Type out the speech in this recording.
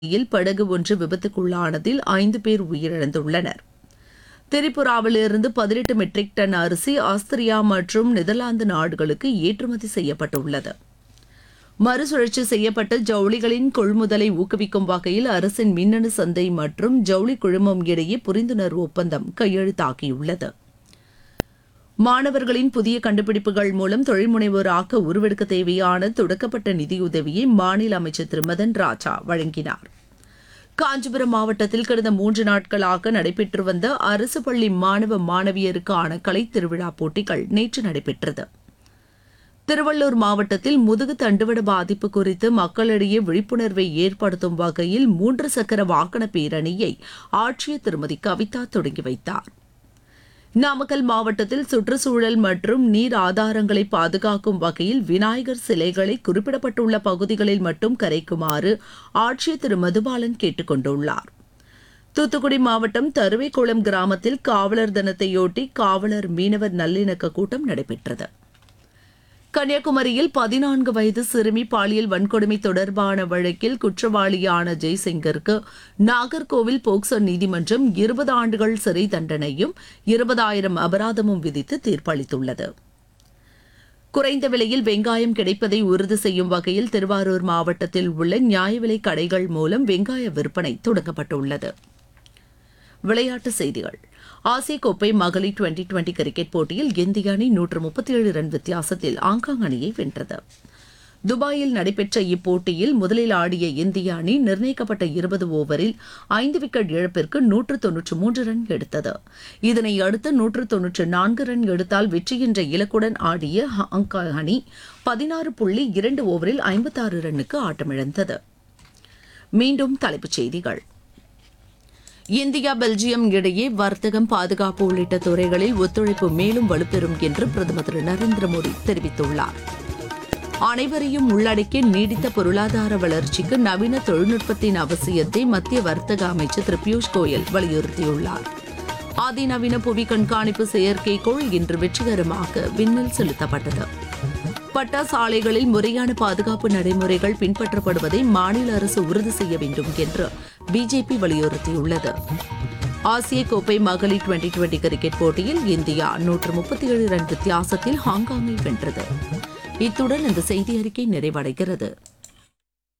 யில் படகு ஒன்று விபத்துக்குள்ளானதில் ஐந்து பேர் உயிரிழந்துள்ளனர் திரிபுராவிலிருந்து பதினெட்டு மெட்ரிக் டன் அரிசி ஆஸ்திரியா மற்றும் நெதர்லாந்து நாடுகளுக்கு ஏற்றுமதி செய்யப்பட்டுள்ளது மறுசுழற்சி செய்யப்பட்ட ஜவுளிகளின் கொள்முதலை ஊக்குவிக்கும் வகையில் அரசின் மின்னணு சந்தை மற்றும் ஜவுளி குழுமம் இடையே புரிந்துணர்வு ஒப்பந்தம் கையெழுத்தாகியுள்ளது மாணவர்களின் புதிய கண்டுபிடிப்புகள் மூலம் தொழில்முனைவோராக்க உருவெடுக்க தேவையான தொடக்கப்பட்ட நிதியுதவியை மாநில அமைச்சர் திரு மதன் ராஜா வழங்கினார் காஞ்சிபுரம் மாவட்டத்தில் கடந்த மூன்று நாட்களாக நடைபெற்று வந்த அரசு பள்ளி மாணவ மாணவியருக்கான கலைத் திருவிழா போட்டிகள் நேற்று நடைபெற்றது திருவள்ளூர் மாவட்டத்தில் முதுகு தண்டுவட பாதிப்பு குறித்து மக்களிடையே விழிப்புணர்வை ஏற்படுத்தும் வகையில் மூன்று சக்கர வாகன பேரணியை ஆட்சியர் திருமதி கவிதா தொடங்கி வைத்தார் நாமக்கல் மாவட்டத்தில் சுற்றுச்சூழல் மற்றும் நீர் ஆதாரங்களை பாதுகாக்கும் வகையில் விநாயகர் சிலைகளை குறிப்பிடப்பட்டுள்ள பகுதிகளில் மட்டும் கரைக்குமாறு ஆட்சியர் திரு மதுபாலன் கேட்டுக் கொண்டுள்ளார் தூத்துக்குடி மாவட்டம் தருவைக்குளம் கிராமத்தில் காவலர் தினத்தையொட்டி காவலர் மீனவர் நல்லிணக்க கூட்டம் நடைபெற்றது கன்னியாகுமரியில் பதினான்கு வயது சிறுமி பாலியல் வன்கொடுமை தொடர்பான வழக்கில் குற்றவாளியான ஜெய்சிங்கிற்கு நாகர்கோவில் போக்சோ நீதிமன்றம் இருபது ஆண்டுகள் சிறை தண்டனையும் இருபதாயிரம் அபராதமும் விதித்து தீர்ப்பளித்துள்ளது குறைந்த விலையில் வெங்காயம் கிடைப்பதை உறுதி செய்யும் வகையில் திருவாரூர் மாவட்டத்தில் உள்ள நியாய விலை கடைகள் மூலம் வெங்காய விற்பனை தொடங்கப்பட்டுள்ளது விளையாட்டுச் செய்திகள் ஆசிய கோப்பை மகளிர் டுவெண்டி டுவெண்டி கிரிக்கெட் போட்டியில் இந்திய அணி நூற்று முப்பத்தி ஏழு ரன் வித்தியாசத்தில் ஆங்காங் அணியை வென்றது துபாயில் நடைபெற்ற இப்போட்டியில் முதலில் ஆடிய இந்திய அணி நிர்ணயிக்கப்பட்ட இருபது ஓவரில் ஐந்து விக்கெட் இழப்பிற்கு நூற்று தொன்னூற்று மூன்று ரன் எடுத்தது இதனை அடுத்து நூற்று தொன்னூற்று நான்கு ரன் எடுத்தால் வெற்றி என்ற இலக்குடன் ஆடிய ஹாங்காங் அணி பதினாறு புள்ளி இரண்டு ஓவரில் ஐம்பத்தாறு ரன்னுக்கு ஆட்டமிழந்தது மீண்டும் தலைப்புச் செய்திகள் இந்தியா பெல்ஜியம் இடையே வர்த்தகம் பாதுகாப்பு உள்ளிட்ட துறைகளில் ஒத்துழைப்பு மேலும் வலுப்பெறும் என்று பிரதமர் திரு நரேந்திர மோடி தெரிவித்துள்ளார் அனைவரையும் உள்ளடக்கிய நீடித்த பொருளாதார வளர்ச்சிக்கு நவீன தொழில்நுட்பத்தின் அவசியத்தை மத்திய வர்த்தக அமைச்சர் திரு பியூஷ் கோயல் வலியுறுத்தியுள்ளார் அதிநவீன புவி கண்காணிப்பு செயற்கைக்கோள் இன்று வெற்றிகரமாக விண்ணில் செலுத்தப்பட்டது பட்டாசு ஆலைகளில் முறையான பாதுகாப்பு நடைமுறைகள் பின்பற்றப்படுவதை மாநில அரசு உறுதி செய்ய வேண்டும் என்று பிஜேபி வலியுறுத்தியுள்ளது ஆசிய கோப்பை மகளிர் டுவெண்டி டுவெண்டி கிரிக்கெட் போட்டியில் இந்தியா நூற்று முப்பத்தி ஏழு ரன் வித்தியாசத்தில் ஹாங்காங்கை வென்றது இத்துடன் இந்த செய்தி அறிக்கை நிறைவடைகிறது